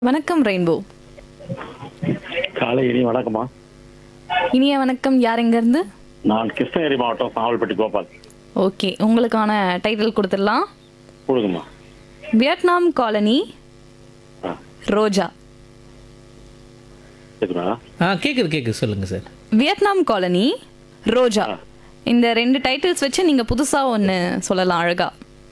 வணக்கம் ரெயின்போ காலை இனி வணக்கம்மா இனிய வணக்கம் யார் எங்கேருந்து நான் கிருஷ்ணகிரி மாவட்டம் சாவல்பட்டி கோபால் ஓகே உங்களுக்கான டைட்டில் கொடுத்துடலாம் கொடுங்கம்மா வியட்நாம் காலனி ஆ ரோஜா கேட்குறா ஆ கேட்குது கேட்குது சொல்லுங்க சார் வியட்நாம் காலனி ரோஜா இந்த ரெண்டு டைட்டில்ஸ் வச்சு நீங்க புதுசா ஒன்னு சொல்லலாம் அழகா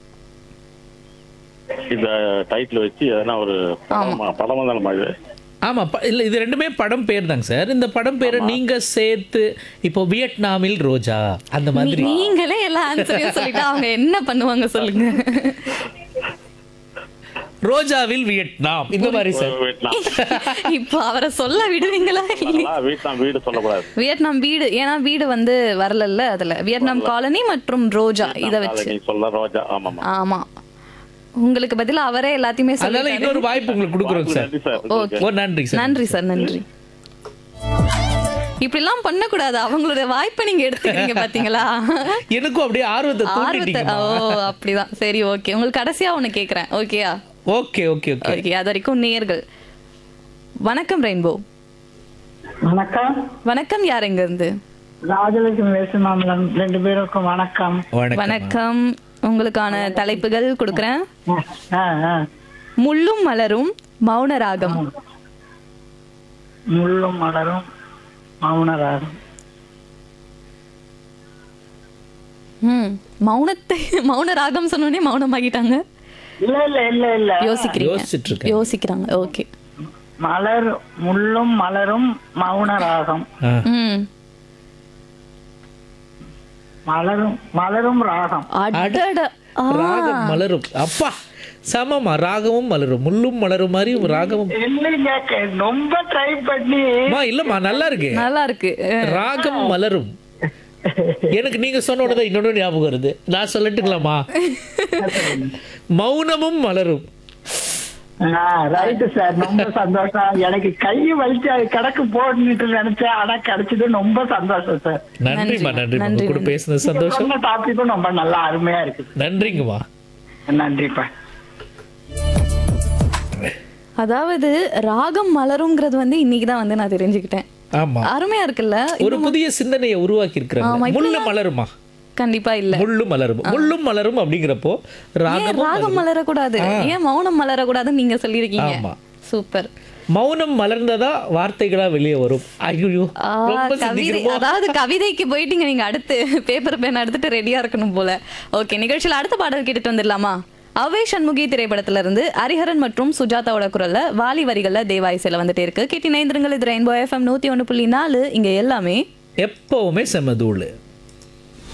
இந்த டைட்டில் வச்சு எதனா ஒரு படமா படம் வந்தாலுமா இது ஆமா ப- இல்ல இது ரெண்டுமே படம் பேர் தாங்க சார் இந்த படம் பேரை நீங்க சேர்த்து இப்போ வியட்நாமில் ரோஜா அந்த மாதிரி நீ- நீங்களே எல்லா ஆன்சரையும் சொல்லிட்டா அவங்க என்ன பண்ணுவாங்க சொல்லுங்க ரோஜாவில் வியட்நாம் இந்த மாதிரி சார் வீட்லாம் இப்போ அவரை சொல்ல விடுவீங்களா இல்லையா? வீட்லாம் வீடு சொல்லக்கூடாது வியட்நாம் வீடு ஏன்னா வீடு வந்து வரலல்ல அதுல வியட்நாம் காலனி மற்றும் ரோஜா இத வச்சு நீ சொல்ல ரோஜா ஆமாம்மா ஆமா உங்களுக்கு பதிலா அவரே எல்லாத்தையுமே அதனால சொல்லி இன்னொரு வாய்ப்பு உங்களுக்கு கொடுக்குறோங்க சார் நன்றி சார் ஓகே ஓ நன்றி சார் நன்றி சார் நன்றி இப்படிலாம் பண்ணக்கூடாது அவங்களோட வாய்ப்பை நீங்க எடுத்துக்கிறீங்க பாத்தீங்களா எனக்கும் அப்படியே ஆர்வத்தை ஆர்வத்தை தூண்டிட்டீங்க ஓ அப்படிதான் சரி ஓகே உங்களுக்கு கடைசியா ஒண்ணு கேக்குறேன் ஓகேயா ஓகே ஓகே ஓகே ஓகே அது வரைக்கும் நேர்கள் வணக்கம் ரெயின்போ வணக்கம் வணக்கம் யார் எங்க இருந்து ராஜலட்சுமி வேசுமாமலம் ரெண்டு பேருக்கும் வணக்கம் வணக்கம் வணக்கம் உங்களுக்கான தலைப்புகள் கொடுக்குறேன் ஆ, ஆ. முள்ளும் மலரும் மௌன ராகம் முள்ளும் மலரும் மௌனராகம் ம் மௌனத்தை மௌன ராகம் சொன்னோடனே மௌனமாகிட்டாங்க இல்ல இல்ல இல்ல இல்ல யோசிச்சுட்டு யோசிக்கிறீங்க இருக்கேன். யோசிக்கிறாங்க ஓகே மலர் முள்ளும் மலரும் மௌனராகம் ஆ. ம் மலரும் மலரும் ராகம் அடட ஆ, ராகம் மலரும் அப்பா சமமா ராகமும் மலரும் முள்ளும் மலரும் மாதிரி ராகமும் இல்லைங்க க- ரொம்ப ட்ரை பண்ணி அம்மா இல்லம்மா நல்லா இருக்கு நல்லா இருக்கு ராகம் மலரும் எனக்கு நீங்க சொன்ன உடனே இன்னொன்னு ஞாபகம் வருது நான் சொல்லட்டுங்களாமா மௌனமும் மலரும் ரைட்டு சார் ரொம்ப சந்தோஷம் எனக்கு கை வலிச்சு அது கணக்கு போடணுட்டு நினைச்சேன் ஆனா கிடைச்சது ரொம்ப சந்தோஷம் சார் நன்றிம்மா நன்றிம்மா நன்றி, உங்க கூட பேசுனது சந்தோஷம் சொன்ன டாபிக்கும் ரொம்ப நல்லா அருமையா இருக்குது நன்றிங்கம்மா நன்றிப்பா அதாவது ராகம் மலருங்கிறது வந்து இன்னைக்கு தான் வந்து நான் தெரிஞ்சுக்கிட்டேன் ஆமா அருமையா இருக்குல்ல ஒரு புதிய சிந்தனையை உருவாக்கி ஆமா, இருக்கிறாங்க இப்ப முள்ளு மலருமா கண்டிப்பா இல்ல முள்ளு மலரும் முள்ளும் மலரும் அப்படிங்கிறப்போ ஏன் ராகமும் ராகம் மலரக்கூடாது ஏன் மௌனம் மலரக்கூடாதுன்னு நீங்க சொல்லியிருக்கீங்க ஆமா. சூப்பர் மௌனம் மலர்ந்ததா வார்த்தைகளா வெளியே வரும் ஐயோ ஆ, ரொம்ப கவிதை சிந்திக்கிறோமோ அதாவது கவிதைக்கு போயிட்டீங்க நீங்க அடுத்து பேப்பர் பேன் எடுத்துட்டு ரெடியா இருக்கணும் போல ஓகே நிகழ்ச்சியில் அடுத்த பாடல் கேட்டுட்டு வந்துடலாமா அவை சண்முகி திரைப்படத்துல இருந்து ஹரிஹரன் மற்றும் சுஜாதாவோட குரல்ல வாலி வரிகள்ல தேவாயிசையில வந்துட்டே இருக்கு கேட்டி நைந்திரங்கள் இது ரெயின்போ எஃப்எம் நூத்தி ஒண்ணு புள்ளி நாலு இங்க எல்லாமே எப்பவுமே செமதூளு